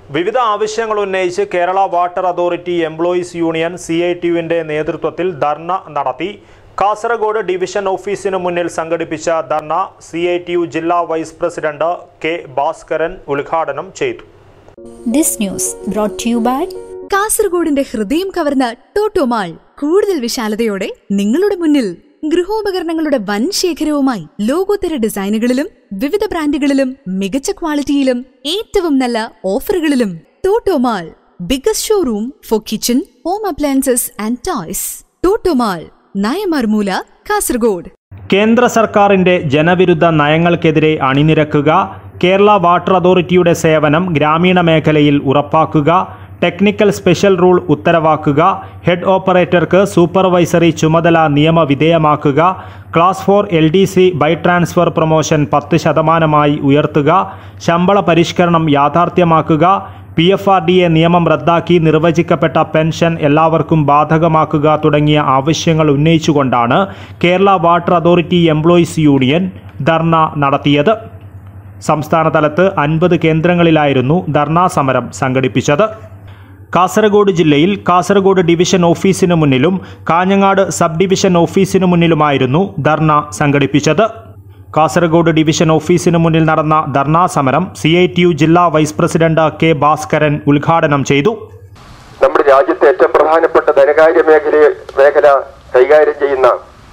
വിവിധ ആവശ്യങ്ങൾ ഉന്നയിച്ച് Kerala water authority employees union C I ടിയുവിന്റെ നേതൃത്വത്തിൽ ധർണ നടത്തി കാസർഗോഡ് ഡിവിഷൻ ഓഫീസിന് മുന്നിൽ സംഘടിപ്പിച്ച dharna C I T U ജില്ലാ വൈസ് പ്രസിഡന്റ് കെ ഭാസ്കരൻ ഉദ്ഘാടനം ചെയ്തു This news brought to you by കാസർഗോഡിന്റെ ഹൃദയം കവർന്ന ടോട്ടോമാൾ കൂടുതൽ വിശാലതയോടെ നിങ്ങളുടെ മുന്നിൽ ഗൃഹോപകരണങ്ങളുടെ വൻ ശേഖരവുമായി ലോകോത്തര ഡിസൈനുകളിലും വിവിധ ബ്രാൻഡുകളിലും മികച്ച ക്വാളിറ്റിയിലും ഏറ്റവും നല്ല ഓഫറുകളിലും Totomall biggest showroom for kitchen home appliances and toys Totomall Nayamarmoola Kasaragod കേന്ദ്ര സർക്കാരിന്റെ ജനവിരുദ്ധ നയങ്ങൾക്കെതിരെ അണിനിരക്കുക കേരള വാട്ടർ അതോറിറ്റിയുടെ സേവനം ഗ്രാമീണ മേഖലയിൽ ഉറപ്പാക്കുക ടെക്നിക്കൽ സ്പെഷ്യൽ റൂൾ ഉത്തരവാക്കുക ഹെഡ് ഓപ്പറേറ്റർക്ക് സൂപ്പർവൈസറി ചുമതല നിയമവിധേയമാക്കുക class four L D C by transfer promotion പത്ത് ശതമാനമായി ഉയർത്തുക ശമ്പള പരിഷ്കരണം യാഥാർത്ഥ്യമാക്കുക P F R D A നിയമം റദ്ദാക്കി നിർവചിക്കപ്പെട്ട പെൻഷൻ എല്ലാവർക്കും ബാധകമാക്കുക തുടങ്ങിയ ആവശ്യങ്ങൾ ഉന്നയിച്ചുകൊണ്ടാണ് Kerala water authority employees union dharna നടത്തിയത് സംസ്ഥാന തലത്ത് അൻപത് കേന്ദ്രങ്ങളിലായിരുന്നു ധർണാ സമരം സംഘടിപ്പിച്ചത് കാസർഗോഡ് ജില്ലയിൽ കാസർഗോഡ് ഡിവിഷൻ ഓഫീസിന് മുന്നിലും കാഞ്ഞങ്ങാട് സബ് ഡിവിഷൻ ഓഫീസിന് മുന്നിലുമായിരുന്നു ധർണ സംഘടിപ്പിച്ചത് കാസർഗോഡ് ഡിവിഷൻ ഓഫീസിന് മുന്നിൽ നടന്ന ധർണാ സമരം സി ഐ ടി യു ജില്ലാ വൈസ് പ്രസിഡന്റ് കെ ഭാസ്കരൻ ഉദ്ഘാടനം ചെയ്തു നമ്മുടെ രാജ്യത്തെ ഏറ്റവും പ്രധാനപ്പെട്ട ധനകാര്യ മേഖല മേഖല കൈകാര്യം ചെയ്യുന്ന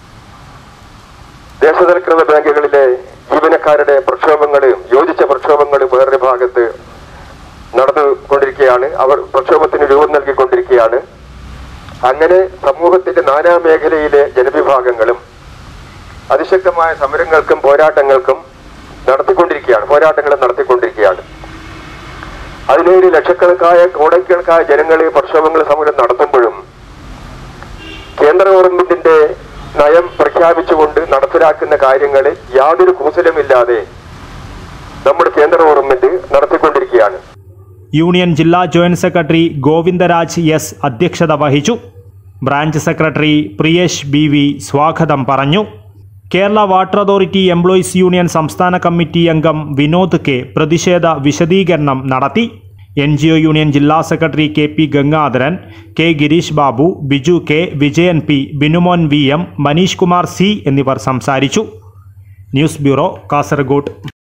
ദേശസൽകൃത ബാങ്കുകളിലെ ജീവനക്കാരുടെ പ്രക്ഷോഭങ്ങളും യോജിച്ച പ്രക്ഷോഭങ്ങളും വേറൊരു ഭാഗത്ത് നടന്നുകൊണ്ടിരിക്കുകയാണ് അവർ പ്രക്ഷോഭത്തിന് രൂപം നൽകിക്കൊണ്ടിരിക്കുകയാണ് അങ്ങനെ സമൂഹത്തിന്റെ നാനാ മേഖലയിലെ ജനവിഭാഗങ്ങളും അതിശക്തമായ സമരങ്ങൾക്കും പോരാട്ടങ്ങൾക്കും നടത്തിക്കൊണ്ടിരിക്കുകയാണ് പോരാട്ടങ്ങളും നടത്തിക്കൊണ്ടിരിക്കുകയാണ് അതിനുവേണ്ടി ലക്ഷക്കണക്കായ കോടിക്കണക്കായ ജനങ്ങൾ പ്രക്ഷോഭങ്ങൾ സമരം നടത്തുമ്പോഴും കേന്ദ്ര ഗവൺമെന്റിന്റെ നയം പ്രഖ്യാപിച്ചുകൊണ്ട് നടപ്പിലാക്കുന്ന കാര്യങ്ങൾ യാതൊരു കൂസലമില്ലാതെ നമ്മുടെ കേന്ദ്ര ഗവൺമെന്റ് നടത്തിക്കൊണ്ടിരിക്കുകയാണ് യൂണിയൻ ജില്ലാ ജോയിന്റ് സെക്രട്ടറി ഗോവിന്ദരാജ് എസ് അധ്യക്ഷത വഹിച്ചു branch secretary Priyesh B V സ്വാഗതം പറഞ്ഞു Kerala water authority employees union സംസ്ഥാന കമ്മിറ്റി അംഗം വിനോദ് കെ പ്രതിഷേധ വിശദീകരണം നടത്തി എൻ ജി ഒ യൂണിയൻ ജില്ലാ secretary K P Gangadharan K Girish Babu Biju K Vijayan P Binumon V M Maneesh Kumar C എന്നിവർ സംസാരിച്ചു ന്യൂസ് ബ്യൂറോ കാസർഗോഡ്